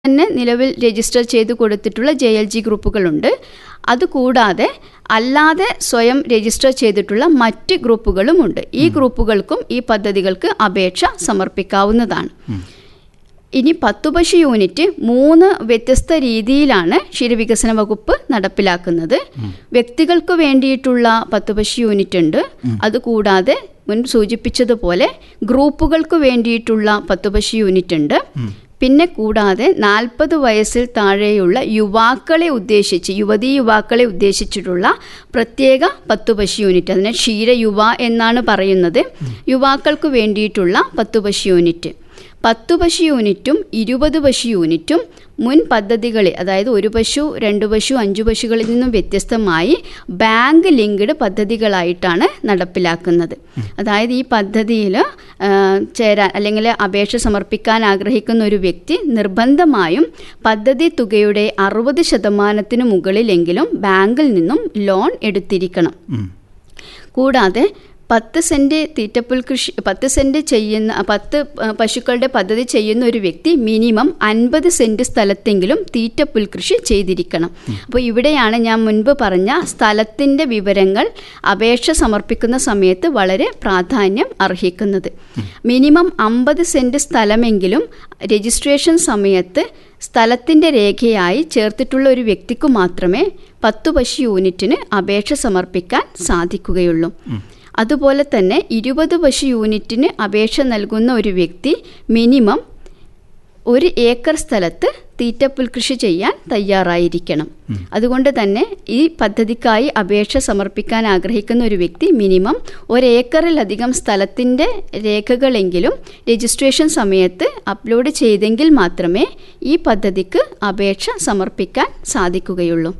തന്നെ നിലവിൽ രജിസ്റ്റർ ചെയ്ത് കൊടുത്തിട്ടുള്ള ജെ എൽ ജി ഗ്രൂപ്പുകളുണ്ട് അതുകൂടാതെ അല്ലാതെ സ്വയം രജിസ്റ്റർ ചെയ്തിട്ടുള്ള മറ്റ് ഗ്രൂപ്പുകളുമുണ്ട് ഈ ഗ്രൂപ്പുകൾക്കും ഈ പദ്ധതികൾക്ക് അപേക്ഷ സമർപ്പിക്കാവുന്നതാണ് ഇനി പത്തുപശു യൂണിറ്റ് മൂന്ന് വ്യത്യസ്ത രീതിയിലാണ് ക്ഷീരവികസന വകുപ്പ് നടപ്പിലാക്കുന്നത് വ്യക്തികൾക്ക് വേണ്ടിയിട്ടുള്ള പത്തുപശു യൂണിറ്റ് ഉണ്ട് അതുകൂടാതെ മുൻ സൂചിപ്പിച്ചതുപോലെ ഗ്രൂപ്പുകൾക്ക് വേണ്ടിയിട്ടുള്ള പത്തുപശു യൂണിറ്റ് ഉണ്ട് പിന്നെ കൂടാതെ നാൽപ്പത് വയസ്സിൽ താഴെയുള്ള യുവാക്കളെ ഉദ്ദേശിച്ച് യുവതീ യുവാക്കളെ ഉദ്ദേശിച്ചിട്ടുള്ള പ്രത്യേക പത്തുപശു യൂണിറ്റ് അതിനെ ക്ഷീരയുവ എന്നാണ് പറയുന്നത് യുവാക്കൾക്ക് വേണ്ടിയിട്ടുള്ള പത്തുപശു യൂണിറ്റ് പത്തു പശു യൂണിറ്റും ഇരുപത് പശു യൂണിറ്റും മുൻ പദ്ധതികളിൽ അതായത് ഒരു പശു രണ്ട് പശു അഞ്ചു പശുകളിൽ നിന്നും വ്യത്യസ്തമായി ബാങ്ക് ലിങ്ക്ഡ് പദ്ധതികളായിട്ടാണ് നടപ്പിലാക്കുന്നത് അതായത് ഈ പദ്ധതിയിൽ ചേരാൻ അല്ലെങ്കിൽ അപേക്ഷ സമർപ്പിക്കാൻ ആഗ്രഹിക്കുന്ന ഒരു വ്യക്തി നിർബന്ധമായും പദ്ധതി തുകയുടെ അറുപത് ശതമാനത്തിന് മുകളിലെങ്കിലും ബാങ്കിൽ നിന്നും ലോൺ എടുത്തിരിക്കണം കൂടാതെ പത്ത് സെൻറ്റ് തീറ്റപ്പുൽ കൃഷി പത്ത് സെൻറ്റ് ചെയ്യുന്ന പത്ത് പശുക്കളുടെ പദ്ധതി ചെയ്യുന്ന ഒരു വ്യക്തി മിനിമം അൻപത് സെൻറ്റ് സ്ഥലത്തെങ്കിലും തീറ്റപ്പുൽ കൃഷി ചെയ്തിരിക്കണം അപ്പോൾ ഇവിടെയാണ് ഞാൻ മുൻപ് പറഞ്ഞ സ്ഥലത്തിൻ്റെ വിവരങ്ങൾ അപേക്ഷ സമർപ്പിക്കുന്ന സമയത്ത് വളരെ പ്രാധാന്യം അർഹിക്കുന്നത് മിനിമം അമ്പത് സെൻറ്റ് സ്ഥലമെങ്കിലും രജിസ്ട്രേഷൻ സമയത്ത് സ്ഥലത്തിൻ്റെ രേഖയായി ചേർത്തിട്ടുള്ള ഒരു വ്യക്തിക്ക് മാത്രമേ പത്തു പശു യൂണിറ്റിന് അപേക്ഷ സമർപ്പിക്കാൻ സാധിക്കുകയുള്ളൂ അതുപോലെ തന്നെ ഇരുപത് പശു യൂണിറ്റിന് അപേക്ഷ നൽകുന്ന ഒരു വ്യക്തി മിനിമം ഒരു ഏക്കർ സ്ഥലത്ത് തീറ്റപ്പുൽ കൃഷി ചെയ്യാൻ തയ്യാറായിരിക്കണം അതുകൊണ്ട് തന്നെ ഈ പദ്ധതിക്കായി അപേക്ഷ സമർപ്പിക്കാൻ ആഗ്രഹിക്കുന്ന ഒരു വ്യക്തി മിനിമം ഒരേക്കറിലധികം സ്ഥലത്തിൻ്റെ രേഖകളെങ്കിലും രജിസ്ട്രേഷൻ സമയത്ത് അപ്ലോഡ് ചെയ്തെങ്കിൽ മാത്രമേ ഈ പദ്ധതിക്ക് അപേക്ഷ സമർപ്പിക്കാൻ സാധിക്കുകയുള്ളൂ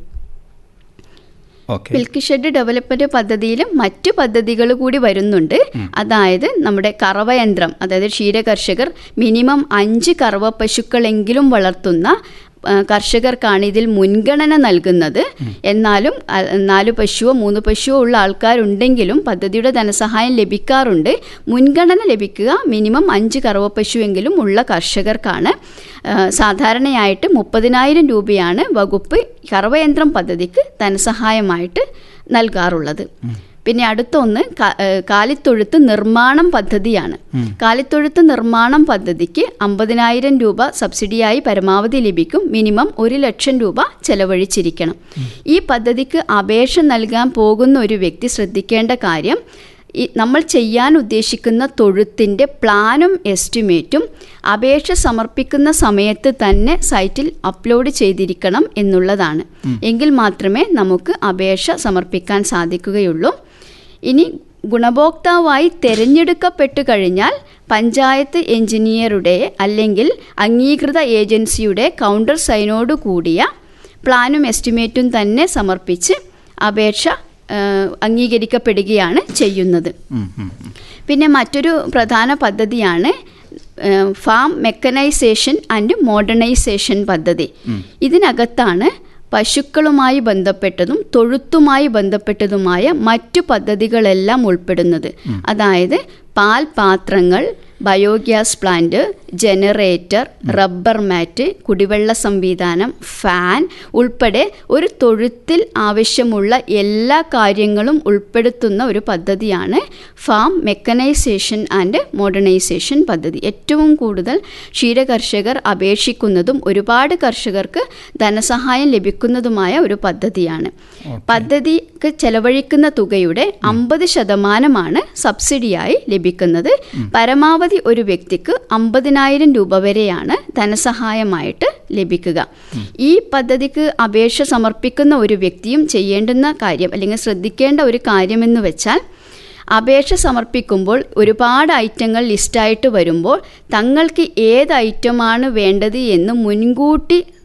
മിൽക്ക് ഷെഡ് ഡെവലപ്മെന്റ് പദ്ധതിയിലും മറ്റു പദ്ധതികൾ കൂടി വരുന്നുണ്ട് അതായത് നമ്മുടെ കറവയന്ത്രം അതായത് ക്ഷീരകർഷകർ മിനിമം അഞ്ച് കറവ പശുക്കളെങ്കിലും വളർത്തുന്ന കർഷകർക്കാണ് ഇതിൽ മുൻഗണന നൽകുന്നത് എന്നാലും നാല് പശുവോ മൂന്ന് പശുവോ ഉള്ള ആൾക്കാരുണ്ടെങ്കിലും പദ്ധതിയുടെ ധനസഹായം ലഭിക്കാറുണ്ട് മുൻഗണന ലഭിക്കുക മിനിമം അഞ്ച് കറവ പശുവെങ്കിലും ഉള്ള കർഷകർക്കാണ് സാധാരണയായിട്ട് മുപ്പതിനായിരം രൂപയാണ് വകുപ്പ് കറവയന്ത്രം പദ്ധതിക്ക് ധനസഹായമായിട്ട് നൽകാറുള്ളത് പിന്നെ അടുത്ത ഒന്ന് കാലിത്തൊഴുത്ത് നിർമ്മാണം പദ്ധതിയാണ് കാലിത്തൊഴുത്ത് നിർമ്മാണം പദ്ധതിക്ക് അമ്പതിനായിരം രൂപ സബ്സിഡിയായി പരമാവധി ലഭിക്കും മിനിമം ഒരു ലക്ഷം രൂപ ചെലവഴിച്ചിരിക്കണം ഈ പദ്ധതിക്ക് അപേക്ഷ നൽകാൻ പോകുന്ന ഒരു വ്യക്തി ശ്രദ്ധിക്കേണ്ട കാര്യം ഈ നമ്മൾ ചെയ്യാൻ ഉദ്ദേശിക്കുന്ന തൊഴുത്തിൻ്റെ പ്ലാനും എസ്റ്റിമേറ്റും അപേക്ഷ സമർപ്പിക്കുന്ന സമയത്ത് തന്നെ സൈറ്റിൽ അപ്ലോഡ് ചെയ്തിരിക്കണം എന്നുള്ളതാണ് എങ്കിൽ മാത്രമേ നമുക്ക് അപേക്ഷ സമർപ്പിക്കാൻ സാധിക്കുകയുള്ളൂ ഇനി ഗുണഭോക്താവായി തിരഞ്ഞെടുക്കപ്പെട്ടു കഴിഞ്ഞാൽ പഞ്ചായത്ത് എഞ്ചിനീയറുടെ അല്ലെങ്കിൽ അംഗീകൃത ഏജൻസിയുടെ കൗണ്ടർ സൈനോട് കൂടിയ പ്ലാനും എസ്റ്റിമേറ്റും തന്നെ സമർപ്പിച്ച് അപേക്ഷ അംഗീകരിക്കപ്പെടുകയാണ് ചെയ്യുന്നത് പിന്നെ മറ്റൊരു പ്രധാന പദ്ധതിയാണ് ഫാം മെക്കനൈസേഷൻ ആൻഡ് മോഡേണൈസേഷൻ പദ്ധതി ഇതിനകത്താണ് പശുക്കളുമായി ബന്ധപ്പെട്ടതും തൊഴുത്തുമായി ബന്ധപ്പെട്ടതുമായ മറ്റു പദ്ധതികളെല്ലാം ഉൾപ്പെടുന്നത് അതായത് പാൽ പാത്രങ്ങൾ biogas plant generator rubber mat കുടിവെള്ള സംവിധാനം ഫാൻ ഉൾപ്പെടെ ഒരു തൊഴുത്തിൽ ആവശ്യമുള്ള എല്ലാ കാര്യങ്ങളും ഉൾപ്പെടുത്തുന്ന ഒരു പദ്ധതിയാണ് ഫാം മെക്കനൈസേഷൻ ആൻഡ് മോഡേണൈസേഷൻ പദ്ധതി ഏറ്റവും കൂടുതൽ ക്ഷീരകർഷകർ അപേക്ഷിക്കുന്നതും ഒരുപാട് കർഷകർക്ക് ധനസഹായം ലഭിക്കുന്നതുമായ ഒരു പദ്ധതിയാണ് പദ്ധതിക്ക് ചെലവഴിക്കുന്ന തുകയുടെ അമ്പത് ശതമാനമാണ് സബ്സിഡിയായി ലഭിക്കുന്നത് പരമാവധി ഒരു വ്യക്തിക്ക് അമ്പതിനായിരം രൂപ വരെയാണ് ധനസഹായമായിട്ട് ലഭിക്കുക ഈ പദ്ധതിക്ക് അപേക്ഷ സമർപ്പിക്കുന്ന ഒരു വ്യക്തിയും ചെയ്യേണ്ടുന്ന കാര്യം അല്ലെങ്കിൽ ശ്രദ്ധിക്കേണ്ട ഒരു കാര്യമെന്ന് വെച്ചാൽ അപേക്ഷ സമർപ്പിക്കുമ്പോൾ ഒരുപാട് ഐറ്റങ്ങൾ ലിസ്റ്റായിട്ട് വരുമ്പോൾ തങ്ങൾക്ക് ഏത് ഐറ്റമാണ് വേണ്ടത് എന്ന് മുൻകൂട്ടി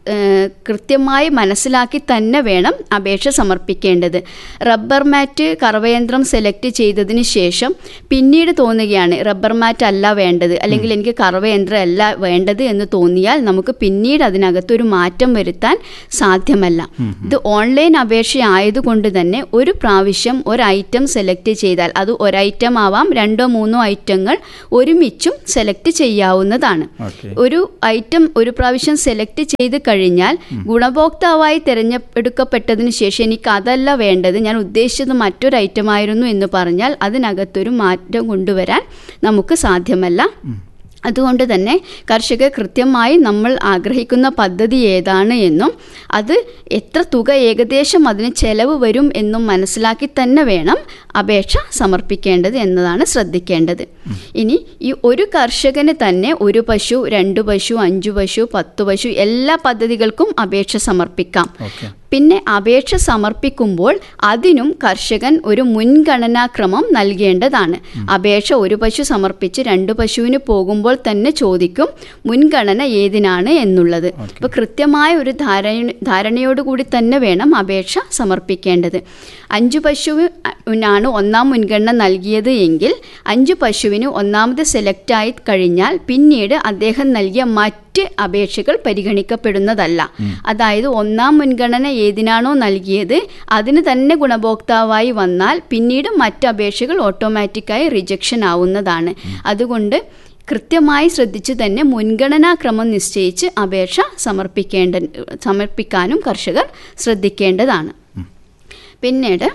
ഏഹ്, കൃത്യമായി മനസ്സിലാക്കി തന്നെ വേണം അപേക്ഷ സമർപ്പിക്കേണ്ടത് റബ്ബർ മാറ്റ് കറവയന്ത്രം സെലക്ട് ചെയ്തതിന് ശേഷം പിന്നീട് തോന്നുകയാണ് റബ്ബർ മാറ്റ് അല്ല വേണ്ടത് അല്ലെങ്കിൽ എനിക്ക് കറവയന്ത്രം അല്ല വേണ്ടത് എന്ന് തോന്നിയാൽ നമുക്ക് പിന്നീട് അതിനകത്ത് ഒരു മാറ്റം വരുത്താൻ സാധ്യമല്ല ഇത് ഓൺലൈൻ അപേക്ഷ ആയതുകൊണ്ട് തന്നെ ഒരു പ്രാവശ്യം ഒരു ഐറ്റം സെലക്ട് ചെയ്താൽ അത് ഒരു ഐറ്റം ആവാം രണ്ടോ മൂന്നോ ഐറ്റങ്ങൾ ഒരുമിച്ചും സെലക്ട് ചെയ്യാവുന്നതാണ് ഓക്കെ ഒരു ഐറ്റം ഒരു പ്രാവശ്യം സെലക്ട് ചെയ്ത് കഴിഞ്ഞാൽ ഗുണഭോക്താവായി തിരഞ്ഞെടുക്കപ്പെട്ടതിന് ശേഷം എനിക്ക് അതല്ല വേണ്ടത് ഞാൻ ഉദ്ദേശിച്ചത് മറ്റൊരു ഐറ്റം ആയിരുന്നു എന്ന് പറഞ്ഞാൽ അതിനകത്തൊരു മാറ്റം കൊണ്ടുവരാൻ നമുക്ക് സാധ്യമല്ല അതുകൊണ്ട് തന്നെ കർഷകർ കൃത്യമായി നമ്മൾ ആഗ്രഹിക്കുന്ന പദ്ധതി ഏതാണ് എന്നും അത് എത്ര തുക ഏകദേശം അതിന് ചെലവ് വരും എന്നും മനസ്സിലാക്കി തന്നെ വേണം അപേക്ഷ സമർപ്പിക്കേണ്ടത് എന്നതാണ് ശ്രദ്ധിക്കേണ്ടത് ഇനി ഈ ഒരു കർഷകന് തന്നെ ഒരു പശു രണ്ട് പശു അഞ്ചു പശു പത്ത് പശു എല്ലാ പദ്ധതികൾക്കും അപേക്ഷ സമർപ്പിക്കാം ഓക്കെ പിന്നെ അപേക്ഷ സമർപ്പിക്കുമ്പോൾ അതിനും കർഷകൻ ഒരു മുൻഗണനാക്രമം നൽകേണ്ടതാണ് അപേക്ഷ ഒരു പശു സമർപ്പിച്ച് രണ്ട് പശുവിന് പോകുമ്പോൾ തന്നെ ചോദിക്കും മുൻഗണന ഏതിനാണ് എന്നുള്ളത് അപ്പോൾ കൃത്യമായ ഒരു ധാരണ ധാരണയോടുകൂടി തന്നെ വേണം അപേക്ഷ സമർപ്പിക്കേണ്ടത് അഞ്ചു പശുവിനാണ് ഒന്നാം മുൻഗണന നൽകിയത് എങ്കിൽ അഞ്ചു പശുവിന് ഒന്നാമത് സെലക്ട് ആയി കഴിഞ്ഞാൽ പിന്നീട് അദ്ദേഹം നൽകിയ മറ്റ് അപേക്ഷകൾ പരിഗണിക്കപ്പെടുന്നതല്ല അതായത് ഒന്നാം മുൻഗണന ഏതിനാണോ നൽകിയത് അതിന് തന്നെ ഗുണഭോക്താവായി വന്നാൽ പിന്നീട് മറ്റ് അപേക്ഷകൾ ഓട്ടോമാറ്റിക്കായി റിജക്ഷൻ ആവുന്നതാണ് അതുകൊണ്ട് കൃത്യമായി ശ്രദ്ധിച്ച് തന്നെ മുൻഗണനാക്രമം നിശ്ചയിച്ച് അപേക്ഷ സമർപ്പിക്കേണ്ട സമർപ്പിക്കാനും കർഷകർ ശ്രദ്ധിക്കേണ്ടതാണ് പിന്നീട്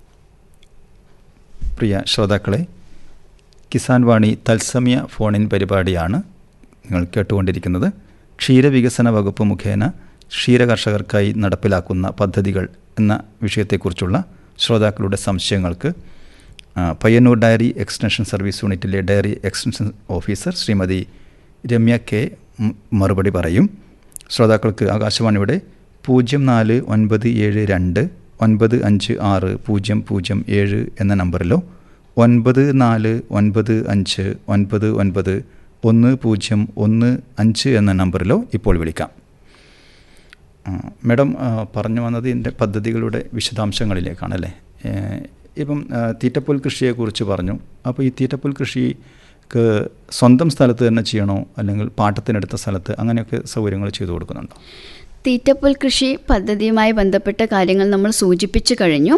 പ്രിയ ശ്രോതാക്കളെ കിസാൻ വാണി തത്സമയ ഫോണിൻ പരിപാടിയാണ് നിങ്ങൾ കേട്ടുകൊണ്ടിരിക്കുന്നത് ക്ഷീരവികസന വകുപ്പ് മുഖേന ക്ഷീരകർഷകർക്കായി നടപ്പിലാക്കുന്ന പദ്ധതികൾ എന്ന വിഷയത്തെക്കുറിച്ചുള്ള ശ്രോതാക്കളുടെ സംശയങ്ങൾക്ക് ആ, പയ്യന്നൂർ ഡയറി എക്സ്റ്റൻഷൻ സർവീസ് യൂണിറ്റിലെ dairy extension officer Srimathi Ramya K മ- മറുപടി പറയും ശ്രോതാക്കൾക്ക് ആകാശവാണിയുടെ പൂജ്യം നാല് ഒൻപത് ഏഴ് രണ്ട് ഒൻപത് അഞ്ച് ആറ് പൂജ്യം പൂജ്യം ഏഴ് എന്ന നമ്പറിലോ ഒൻപത് നാല് ഒൻപത് അഞ്ച് ഒൻപത് ഒൻപത് ഒന്ന് പൂജ്യം ഒന്ന് അഞ്ച് എന്ന നമ്പറിലോ ഇപ്പോൾ വിളിക്കാം ആ, മാഡം ആ, പറഞ്ഞു വന്നത് ഇതിൻ്റെ പദ്ധതികളുടെ വിശദാംശങ്ങളിലേക്കാണല്ലേ ഏ, ഇപ്പം ആ, തീറ്റപ്പുൽ കൃഷിയെക്കുറിച്ച് പറഞ്ഞു അപ്പോൾ ഈ തീറ്റപ്പുൽ കൃഷിക്ക് സ്വന്തം സ്ഥലത്ത് തന്നെ ചെയ്യണോ അല്ലെങ്കിൽ പാട്ടത്തിനെടുത്ത സ്ഥലത്ത് അങ്ങനെയൊക്കെ സൗകര്യങ്ങൾ ചെയ്തു കൊടുക്കുന്നുണ്ടോ തീറ്റപ്പുൽ കൃഷി പദ്ധതിയുമായി ബന്ധപ്പെട്ട കാര്യങ്ങൾ നമ്മൾ സൂചിപ്പിച്ചു കഴിഞ്ഞു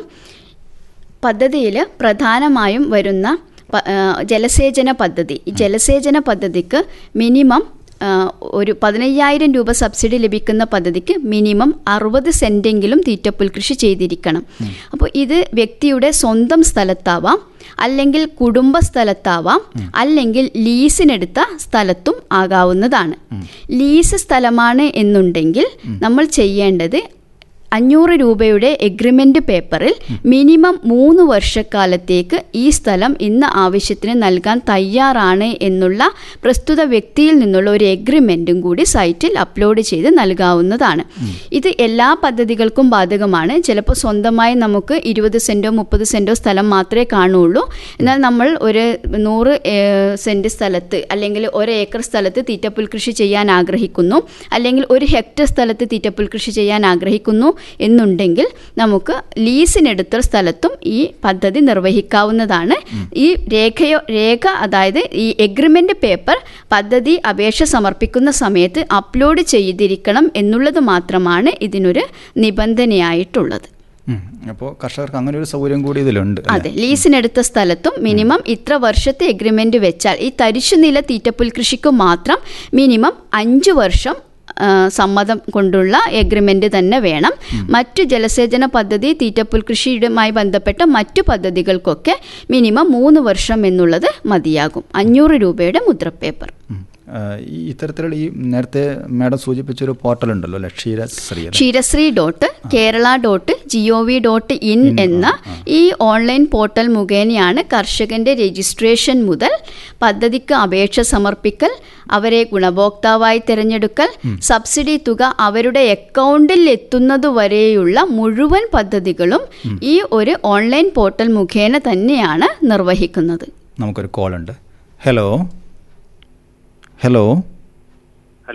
പദ്ധതിയിൽ പ്രധാനമായും വരുന്ന പ- ആ, ജലസേചന പദ്ധതി ഈ ജലസേചന പദ്ധതിക്ക് മിനിമം ആ, ഒരു പതിനയ്യായിരം രൂപ സബ്സിഡി ലഭിക്കുന്ന പദ്ധതിക്ക് മിനിമം അറുപത് സെൻറ്റെങ്കിലും തീറ്റപ്പുൽ കൃഷി ചെയ്തിരിക്കണം അപ്പോൾ ഇത് വ്യക്തിയുടെ സ്വന്തം സ്ഥലത്താവാം അല്ലെങ്കിൽ കുടുംബ സ്ഥലത്താവാം അല്ലെങ്കിൽ ലീസിനെടുത്ത സ്ഥലത്തും ആകാവുന്നതാണ് ലീസ് സ്ഥലമാണ് എന്നുണ്ടെങ്കിൽ നമ്മൾ ചെയ്യേണ്ടത് അഞ്ഞൂറ് രൂപയുടെ എഗ്രിമെൻ്റ് പേപ്പറിൽ മിനിമം മൂന്ന് വർഷക്കാലത്തേക്ക് ഈ സ്ഥലം ഇന്ന ആവശ്യത്തിന് നൽകാൻ തയ്യാറാണ് എന്നുള്ള പ്രസ്തുത വ്യക്തിയിൽ നിന്നുള്ള ഒരു എഗ്രിമെൻറ്റും കൂടി സൈറ്റിൽ അപ്ലോഡ് ചെയ്ത് നൽകാവുന്നതാണ് ഇത് എല്ലാ പദ്ധതികൾക്കും ബാധകമാണ് ചിലപ്പോൾ സ്വന്തമായി നമുക്ക് ഇരുപത് സെൻറ്റോ മുപ്പത് സെൻറ്റോ സ്ഥലം മാത്രമേ കാണുള്ളൂ എന്നാൽ നമ്മൾ ഒരു നൂറ് ഏഹ്, സെൻറ്റ് സ്ഥലത്ത് അല്ലെങ്കിൽ ഒരു ഏക്കർ സ്ഥലത്ത് തീറ്റപ്പുൽ കൃഷി ചെയ്യാൻ ആഗ്രഹിക്കുന്നു അല്ലെങ്കിൽ ഒരു ഹെക്ടർ സ്ഥലത്ത് തീറ്റപ്പുൽ കൃഷി ചെയ്യാൻ ആഗ്രഹിക്കുന്നു എന്നുണ്ടെങ്കിൽ നമുക്ക് ലീസിനെടുത്ത സ്ഥലത്തും ഈ പദ്ധതി നിർവഹിക്കാവുന്നതാണ് ഈ രേഖയോ രേഖ അതായത് ഈ എഗ്രിമെൻ്റ് പേപ്പർ പദ്ധതി അപേക്ഷ സമർപ്പിക്കുന്ന സമയത്ത് അപ്ലോഡ് ചെയ്തിരിക്കണം എന്നുള്ളത് മാത്രമാണ് ഇതിനൊരു നിബന്ധനയായിട്ടുള്ളത് അപ്പോൾ കർഷകർക്ക് അങ്ങനെ ഒരു സൗകര്യം കൂടി ഇതിലുണ്ട് അല്ലേ? അതെ ലീസിനെടുത്ത സ്ഥലത്തും മിനിമം ഇത്ര വർഷത്തെ എഗ്രിമെന്റ് വെച്ചാൽ ഈ തരിശുനില തീറ്റപ്പുൽ കൃഷിക്ക് മാത്രം മിനിമം അഞ്ച് വർഷം ആ, സമ്മതം കൊണ്ടുള്ള എഗ്രിമെന്റ് തന്നെ വേണം മറ്റു ജലസേചന പദ്ധതി തീറ്റപ്പുൽ കൃഷിയുമായി ബന്ധപ്പെട്ട മറ്റു പദ്ധതികൾക്കൊക്കെ മിനിമം മൂന്ന് വർഷം എന്നുള്ളത് മതിയാകും അഞ്ഞൂറ് രൂപയുടെ മുദ്രപ്പേപ്പർ ഉം. ആ, ഈ ഇത്തരത്തിലുള്ള ഈ നേരത്തെ മാഡം സൂചിപ്പിച്ചൊരു പോർട്ടൽ ഉണ്ടല്ലോ അല്ലേ ക്ഷീരശ്രീ അല്ലേ? Ksheerasree dot Kerala dot G O V dot in എന്ന ഈ ഓൺലൈൻ പോർട്ടൽ മുഖേനയാണ് കർഷകന്റെ രജിസ്ട്രേഷൻ മുതൽ പദ്ധതിക്ക് അപേക്ഷ സമർപ്പിക്കൽ അവരെ ഗുണഭോക്താവായി തിരഞ്ഞെടുക്കൽ സബ്സിഡി തുക അവരുടെ അക്കൗണ്ടിൽ എത്തുന്നതുവരെയുള്ള മുഴുവൻ പദ്ധതികളും ഈ ഒരു ഓൺലൈൻ പോർട്ടൽ മുഖേന തന്നെയാണ് നിർവഹിക്കുന്നത് നമുക്കൊരു കോൾ ഉണ്ട് ഹലോ ഹലോ ഹലോ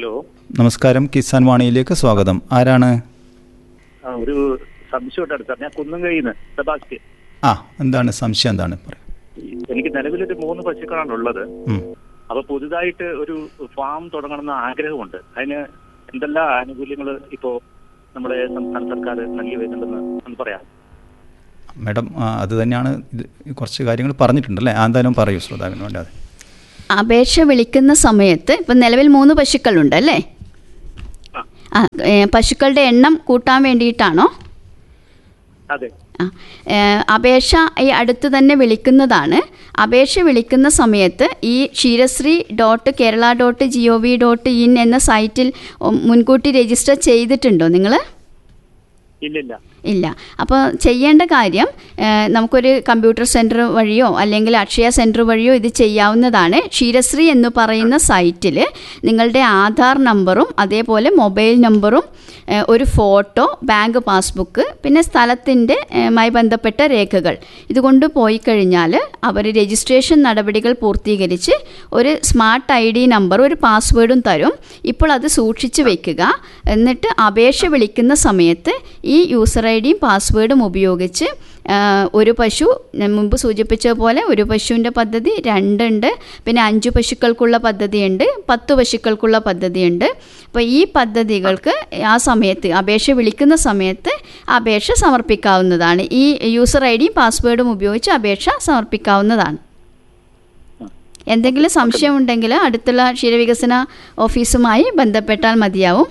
നമസ്കാരം കിസാൻ വാണിയിലേക്ക് സ്വാഗതം ആരാണ് ആ, ഒരു സംശയമായിട്ട് അടുത്താണ് ഞാൻ കുന്നം കഴിയുന്ന സെബാസ്റ്റ്യൻ ആ എന്താണ് സംശയം എന്താണ് പറയൂ എനിക്ക് നിലവിലൊരു മൂന്ന് പശുക്കളാണ് ഉള്ളത് ഉം. അപ്പൊ പുതുതായിട്ട് ഒരു ഫാം തുടങ്ങണമെന്ന് ആഗ്രഹമുണ്ട് അതിന് എന്തെല്ലാം ആനുകൂല്യങ്ങൾ ഇപ്പോ നമ്മുടെ സംസ്ഥാന സർക്കാർ നൽകി വരുന്നുണ്ടെന്ന് ഒന്ന് പറയാം മാഡം ആ, അത് തന്നെയാണ് ഇത് കുറച്ച് കാര്യങ്ങൾ പറഞ്ഞിട്ടുണ്ടല്ലേ ആ, എന്തായാലും പറയൂ ശ്രോതാവിന് വേണ്ടി അതെ അപേക്ഷ വിളിക്കുന്ന സമയത്ത് ഇപ്പം നിലവിൽ മൂന്ന് പശുക്കളുണ്ട് അല്ലേ ആ. ആ ഏ, പശുക്കളുടെ എണ്ണം കൂട്ടാൻ വേണ്ടിയിട്ടാണോ അതെ ആ ഏ, അപേക്ഷ ഈ അടുത്ത് തന്നെ വിളിക്കുന്നതാണ് അപേക്ഷ വിളിക്കുന്ന സമയത്ത് ഈ Ksheerasree dot Kerala dot G O V dot in എന്ന സൈറ്റിൽ ഉം, മുൻകൂട്ടി രജിസ്റ്റർ ചെയ്തിട്ടുണ്ടോ നിങ്ങൾ ഇല്ലില്ല ഇല്ല അപ്പോൾ ചെയ്യേണ്ട കാര്യം ഏഹ്, നമുക്കൊരു കമ്പ്യൂട്ടർ സെൻറ്റർ വഴിയോ അല്ലെങ്കിൽ അക്ഷയ സെൻറ്റർ വഴിയോ ഇത് ചെയ്യാവുന്നതാണ് ക്ഷീരശ്രീ എന്ന് പറയുന്ന സൈറ്റിൽ നിങ്ങളുടെ ആധാർ നമ്പറും അതേപോലെ മൊബൈൽ നമ്പറും ഏഹ്, ഒരു ഫോട്ടോ ബാങ്ക് പാസ്ബുക്ക് പിന്നെ സ്ഥലത്തിൻ്റെ ഏഹ്, മായി ബന്ധപ്പെട്ട രേഖകൾ ഇതുകൊണ്ട് പോയി കഴിഞ്ഞാൽ അവർ രജിസ്ട്രേഷൻ നടപടികൾ പൂർത്തീകരിച്ച് ഒരു സ്മാർട്ട് ഐ ഡി നമ്പർ ഒരു പാസ്വേഡും തരും ഇപ്പോൾ അത് സൂക്ഷിച്ചു വെക്കുക എന്നിട്ട് അപേക്ഷ വിളിക്കുന്ന സമയത്ത് ഈ യൂസർ ഐ ഡിയും പാസ്വേഡും ഉപയോഗിച്ച് ആ, ഒരു പശു ഞാൻ മുമ്പ് സൂചിപ്പിച്ച പോലെ ഒരു പശുവിൻ്റെ പദ്ധതി രണ്ടുണ്ട് പിന്നെ അഞ്ച് പശുക്കൾക്കുള്ള പദ്ധതിയുണ്ട് പത്ത് പശുക്കൾക്കുള്ള പദ്ധതിയുണ്ട് അപ്പോൾ ഈ പദ്ധതികൾക്ക് ആ സമയത്ത് അപേക്ഷ വിളിക്കുന്ന സമയത്ത് അപേക്ഷ സമർപ്പിക്കാവുന്നതാണ് ഈ യൂസർ ഐ ഡിയും പാസ്വേഡും ഉപയോഗിച്ച് അപേക്ഷ സമർപ്പിക്കാവുന്നതാണ് എന്തെങ്കിലും സംശയം ഉണ്ടെങ്കിൽ അടുത്തുള്ള ക്ഷീരവികസന ഓഫീസുമായി ബന്ധപ്പെട്ടാൽ മതിയാവും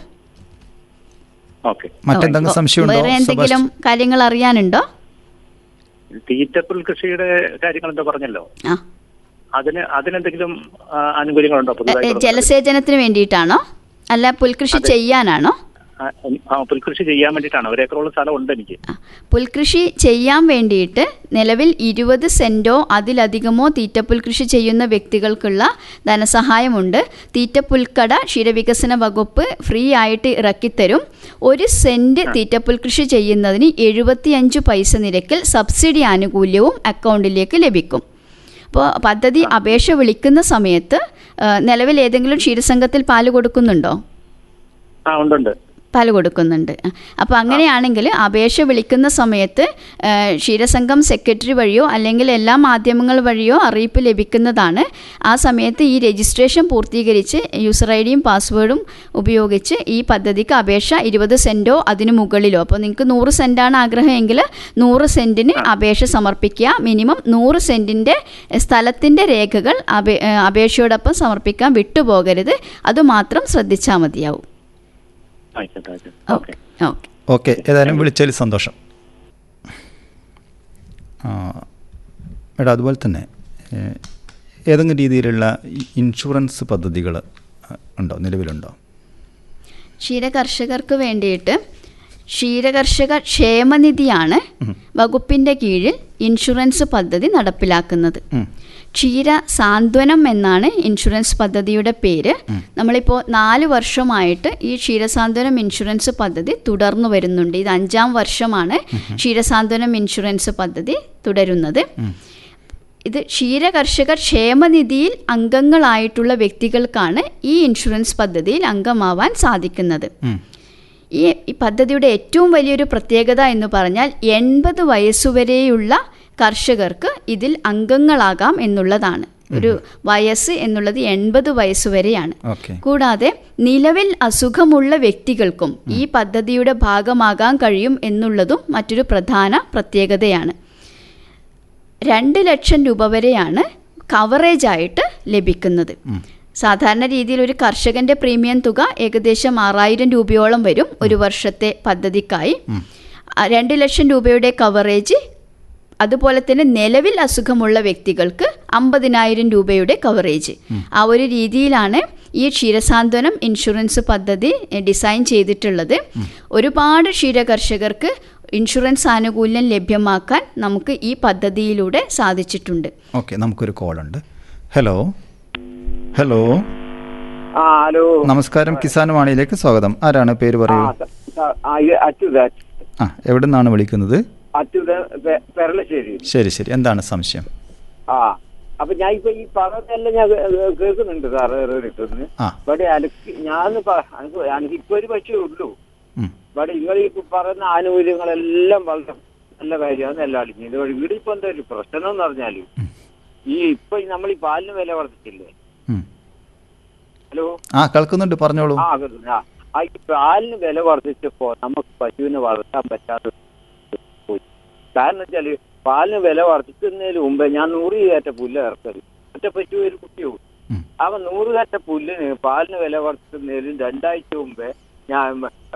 ഓക്കെ മറ്റെന്തെങ്കിലും സംശയമുണ്ടോ വേറെ എന്തെങ്കിലും കാര്യങ്ങൾ അറിയാനുണ്ടോ തീറ്റപ്പുൽ കൃഷിയുടെ കാര്യങ്ങൾ എന്താ പറഞ്ഞല്ലോ ആ അതിന് അതിനെന്തെങ്കിലും ആ, ആനുകൂല്യങ്ങളുണ്ടോ എ, പുതുതായിട്ട് ജലസേചനത്തിന് വേണ്ടിയിട്ടാണോ അല്ല പുൽകൃഷി ചെയ്യാനാണോ ആ, ആ, പുൽകൃഷി ചെയ്യാൻ വേണ്ടിയിട്ടാണ് ഒരു ഏക്കറോളം സ്ഥലം ഉണ്ട് എനിക്ക് ആ, പുൽകൃഷി ചെയ്യാൻ വേണ്ടിയിട്ട് നിലവിൽ ഇരുപത് സെൻറ്റോ അതിലധികമോ തീറ്റപ്പുൽ കൃഷി ചെയ്യുന്ന വ്യക്തികൾക്കുള്ള ധനസഹായമുണ്ട് തീറ്റപ്പുൽക്കട ക്ഷീരവികസന വകുപ്പ് ഫ്രീ ആയിട്ട് ഇറക്കിത്തരും ഒരു സെൻറ്റ് തീറ്റപ്പുൽ കൃഷി ചെയ്യുന്നതിന് എഴുപത്തിയഞ്ച് പൈസ നിരക്കിൽ സബ്സിഡി ആനുകൂല്യവും അക്കൗണ്ടിലേക്ക് ലഭിക്കും അപ്പോൾ പദ്ധതി അപേക്ഷ വിളിക്കുന്ന സമയത്ത് ആ, നിലവിൽ ഏതെങ്കിലും ക്ഷീരസംഘത്തിൽ പാല് കൊടുക്കുന്നുണ്ടോ ആ ഉണ്ടുണ്ട് പാല് കൊടുക്കുന്നുണ്ട് അപ്പോൾ അങ്ങനെയാണെങ്കിൽ അപേക്ഷ വിളിക്കുന്ന സമയത്ത് ആ, ക്ഷീരസംഘം സെക്രട്ടറി വഴിയോ അല്ലെങ്കിൽ എല്ലാ മാധ്യമങ്ങൾ വഴിയോ അറിയിപ്പ് ലഭിക്കുന്നതാണ് ആ സമയത്ത് ഈ രജിസ്ട്രേഷൻ പൂർത്തീകരിച്ച് യൂസർ ഐ ഡിയും പാസ്വേഡും ഉപയോഗിച്ച് ഈ പദ്ധതിക്ക് അപേക്ഷ ഇരുപത് സെൻറ്റോ അതിന് മുകളിലോ അപ്പോൾ നിങ്ങൾക്ക് നൂറ് സെൻറ്റാണ് ആഗ്രഹമെങ്കിൽ നൂറ് സെൻറ്റിന് അപേക്ഷ സമർപ്പിക്കുക മിനിമം നൂറ് സെൻറ്റിൻ്റെ സ്ഥലത്തിൻ്റെ രേഖകൾ അപേ ആ, അപേക്ഷയോടൊപ്പം സമർപ്പിക്കാൻ വിട്ടുപോകരുത് അതുമാത്രം ശ്രദ്ധിച്ചാൽ മതിയാവും ആയിക്കോട്ടെ ആയിക്കോട്ടെ ഓക്കെ ഓക്കെ ഓക്കെ ഏതായാലും വിളിച്ചതിൽ സന്തോഷം ആ, മേഡം അതുപോലെ തന്നെ ഏ, ഏതെങ്കിലും രീതിയിലുള്ള ഈ ഇൻഷുറൻസ് പദ്ധതികൾ ഉണ്ടോ നിലവിലുണ്ടോ ക്ഷീരകർഷകർക്ക് വേണ്ടിയിട്ട് ക്ഷീരകർഷക ക്ഷേമനിധിയാണ് വകുപ്പിൻ്റെ കീഴിൽ ഇൻഷുറൻസ് പദ്ധതി നടപ്പിലാക്കുന്നത് ഉം. ക്ഷീര സാന്ത്വനം എന്നാണ് ഇൻഷുറൻസ് പദ്ധതിയുടെ പേര് നമ്മളിപ്പോൾ നാല് വർഷമായിട്ട് ഈ ക്ഷീരസാന്ത്വനം ഇൻഷുറൻസ് പദ്ധതി തുടർന്നു വരുന്നുണ്ട് ഇത് അഞ്ചാം വർഷമാണ് ക്ഷീരസാന്ത്വനം ഇൻഷുറൻസ് പദ്ധതി തുടരുന്നത് ഇത് ക്ഷീരകർഷക ക്ഷേമനിധിയിൽ അംഗങ്ങളായിട്ടുള്ള വ്യക്തികൾക്കാണ് ഈ ഇൻഷുറൻസ് പദ്ധതിയിൽ അംഗമാവാൻ സാധിക്കുന്നത് ഉം. ഈ ഈ പദ്ധതിയുടെ ഏറ്റവും വലിയൊരു പ്രത്യേകത എന്ന് പറഞ്ഞാൽ എൺപത് വയസ്സുവരെയുള്ള കർഷകർക്ക് ഇതിൽ അംഗങ്ങളാകാം എന്നുള്ളതാണ് ഒരു വയസ്സ് എന്നുള്ളത് എൺപത് വയസ്സുവരെയാണ് ഓക്കെ കൂടാതെ നിലവിൽ അസുഖമുള്ള വ്യക്തികൾക്കും ഈ പദ്ധതിയുടെ ഭാഗമാകാൻ കഴിയും എന്നുള്ളതും മറ്റൊരു പ്രധാന പ്രത്യേകതയാണ് രണ്ട് ലക്ഷം രൂപ വരെയാണ് കവറേജ് ആയിട്ട് ലഭിക്കുന്നത് സാധാരണ രീതിയിൽ ഒരു കർഷകന്റെ പ്രീമിയം തുക ഏകദേശം ആറായിരം രൂപയോളം വരും ഒരു വർഷത്തെ പദ്ധതിക്കായി ആ, രണ്ട് ലക്ഷം രൂപയുടെ കവറേജ് അതുപോലെ തന്നെ നിലവിൽ അസുഖമുള്ള വ്യക്തികൾക്ക് അമ്പതിനായിരം രൂപയുടെ കവറേജ് ആ ഒരു രീതിയിലാണ് ഈ ക്ഷീരസാന്ത്വനം ഇൻഷുറൻസ് പദ്ധതി എ, ഡിസൈൻ ചെയ്തിട്ടുള്ളത് ഒരുപാട് ക്ഷീരകർഷകർക്ക് ഇൻഷുറൻസ് ആനുകൂല്യം ലഭ്യമാക്കാൻ നമുക്ക് ഈ പദ്ധതിയിലൂടെ സാധിച്ചിട്ടുണ്ട് ഓക്കെ നമുക്കൊരു കോളുണ്ട് ഹലോ ഹലോ ആ ഹലോ നമസ്കാരം കിസാൻ വാണിയിലേക്ക് സ്വാഗതം ആരാണ് പേര് ആ പറയൂ സ- സ- ആ, ഇത് അച്യുതൻ ആ എവിടെ നിന്നാണ് വിളിക്കുന്നത് അച്യുതൻ പെ- പെരളശ്ശേരി ശരി ശരി എന്താണ് സംശയം ആ അപ്പൊ ഞാൻ ഇപ്പൊ ഈ പറഞ്ഞെല്ലാം ഞാൻ കേ- കേൾക്കുന്നുണ്ട് സാറ് കിട്ടുന്നു ആ ഇവിടെ എനിക്ക് ഞാൻ എനിക്ക് ഇപ്പൊ ഒരു പക്ഷേ ഉള്ളൂ ഉം. ഇവിടെ നിങ്ങൾ ഈ പറയുന്ന ആനുകൂല്യങ്ങളെല്ലാം വളരെ നല്ല കാര്യമാണ് എല്ലാം അടിഞ്ഞു ഇത് ഇവിടെ ഇപ്പൊ എന്താ ഒരു പ്രശ്നം എന്ന് പറഞ്ഞാല് ഈ ഇപ്പൊ നമ്മൾ ഈ പാലിന് വില വർദ്ധിച്ചില്ലേ ഉം. ഹലോ ആ കേൾക്കുന്നുണ്ട് പറഞ്ഞോളൂ ആ കേൾക്കുന്നു. ആ. ആ ഈ പാലിന് വില വർദ്ധിച്ചപ്പോ നമുക്ക് പശുവിനെ വളർത്താൻ പറ്റാതെ പോയി കാരണം വെച്ചാല് പാലിന് വില വർദ്ധിക്കുന്നതിന് മുമ്പേ ഞാൻ നൂറ് കയറ്റ പുല്ല് ഇറക്കല് ഒറ്റ പശു ഒരു കുട്ടിയോ ഉം. അവൻ നൂറ് കയറ്റ പുല്ലിന് പാലിന് വില വർദ്ധിക്കുന്നതിന് രണ്ടാഴ്ച മുമ്പേ ഞാൻ